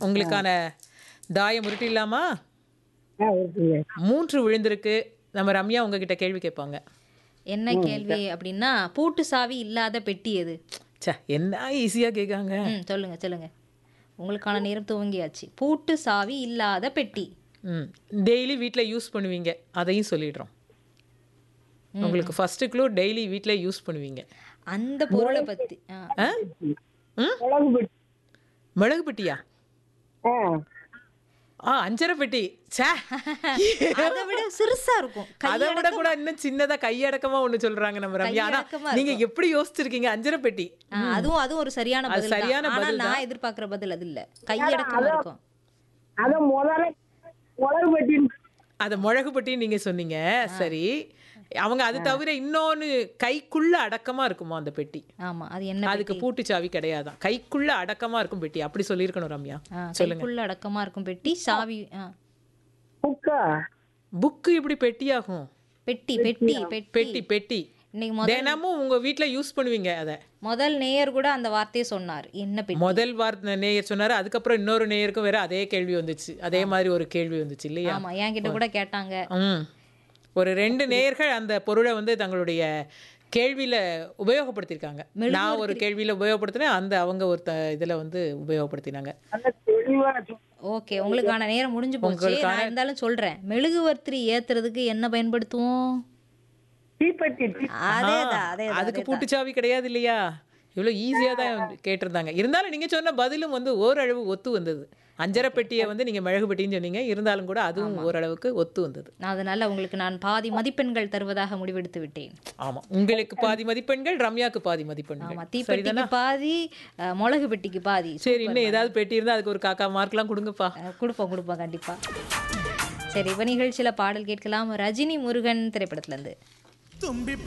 உங்களுக்கான தாயம் உருட்டிடலாமா ஆ இருக்குங்க மூன்று விழுந்திருக்கு நம்ம ரம்யா உங்ககிட்ட கேள்வி கேட்பாங்க என்ன கேள்வி அப்படின்னா பூட்டு சாவி இல்லாத பெட்டி எது ச்சே என்ன ஈஸியா கேட்காங்க ம் சொல்லுங்க சொல்லுங்க உங்களுக்கான நேரம் துவங்கியாச்சு பூட்டு சாவி இல்லாத பெட்டி ம் டெய்லி வீட்டில் யூஸ் பண்ணுவீங்க அதையும் சொல்லிடுறோம் உங்களுக்கு ஃபர்ஸ்ட் க்ளூ டெய்லி வீட்டில் யூஸ் பண்ணுவீங்க அந்த பொருளை பத்தி ஆ. ஆ ம் மிளகு பெட்டி மிளகு பெட்டியா ஆ ஆ அஞ்சரை பெட்டி ச்சே அதை விட சிறுசா இருக்கும் அதை விட கூட இன்னும் சின்னதா கையடக்கமா ஒண்ணு சொல்றாங்க நம்ம ரம்யா ஆனா கையடக்கமா நீங்க எப்படி யோசிச்சிருக்கீங்க அஞ்சரை பெட்டி ஆ, அதுவும் அதுவும் ஒரு சரியான அது பதில் சரியான தான். ஆனா பதில் நான் எதிர்பார்க்கிற பதில் அது இல்ல கையடக்கமா இருக்கும் அத முதல்ல மிளகு பெட்டி அத மிளகு பெட்டி நீங்க சொன்னீங்க சரி அவங்க அது தவிர இன்னொன்னு கைக்குள்ள அடக்கமா இருக்குமா அந்த பெட்டி ஆமா அது என்ன அதுக்கு பூட்டு சாவி கிடையாதான் கைக்குள்ள அடக்கமா இருக்கும் பெட்டி அப்படி சொல்லியிருக்கணும் ரம்யா ஆ, கைக்குள்ள அடக்கமா இருக்கும் பெட்டி சாவி ஆ. புக்கா புக்கு இப்படி பெட்டியாகும் பெட்டி பெட்டி பெட்டி பெட்டி பெட்டி இன்னைக்கு முதல் தினமும் உங்க வீட்ல யூஸ் பண்ணுவீங்க அத முதல் நேயர் கூட அந்த வார்த்தையை சொன்னார் என்ன பெட்டி முதல் வார்த்தை நேயர் சொன்னாரு அதுக்கப்புறம் இன்னொரு நேயருக்கும் வேற அதே கேள்வி வந்துச்சு அதே மாதிரி ஒரு கேள்வி வந்துச்சு இல்லையா ஆமா என்கிட்ட கூட கேட்டாங்க ம் ஒரு ரெண்டு நேயர்கள் அந்த பொருளை வந்து தங்களுடைய கேள்வியில உபயோகப்படுத்தியிருக்காங்க நான் ஒரு கேள்வியில உபயோகப்படுத்தினேன் அந்த அவங்க ஒரு த- இதுல வந்து உபயோகப்படுத்தினாங்க நல்ல தெளிவா சொ- ஓகே உங்களுக்கான நேரம் முடிஞ்சு போச்சு நான் இருந்தாலும் சொல்றேன் மெழுகுவர்த்தி ஏத்துறதுக்கு என்ன பயன்படுத்துவோம் தீப்பெட்டி தீ- அதேதான் அதே அதுக்கு பூட்டுச்சாவி கிடையாது இல்லையா இவ்வளோ ஈஸியாக தான் கேட்டிருந்தாங்க இருந்தாலும் நீங்கள் சொன்ன பதிலும் வந்து ஓரளவு ஒத்து வந்தது அஞ்சரை பெட்டியை வந்து நீங்கள் மிளகு பெட்டின்னு சொன்னீங்க இருந்தாலும் கூட அதுவும் ஓரளவுக்கு ஒத்து வந்தது அதனால உங்களுக்கு நான் பாதி மதிப்பெண்கள் தருவதாக முடிவெடுத்து விட்டேன் ஆமாம் உங்களுக்கு பாதி மதிப்பெண்கள் ரம்யாக்கு பாதி மதிப்பெண்கள் ஆமா தீப்பெட்டிக்கு பாதி அஹ், மிளகு பெட்டிக்கு பாதி சரி இன்னும் ஏதாவது பெட்டி இருந்தால் அதுக்கு ஒரு காக்கா மார்க்லாம் கொடுங்கப்பா அஹ், கொடுப்போம் கொடுப்போம் கண்டிப்பா சரி இப்ப நிகழ்ச்சியில பாடல் கேட்கலாம் ரஜினி முருகன் திரைப்படத்துல இருந்து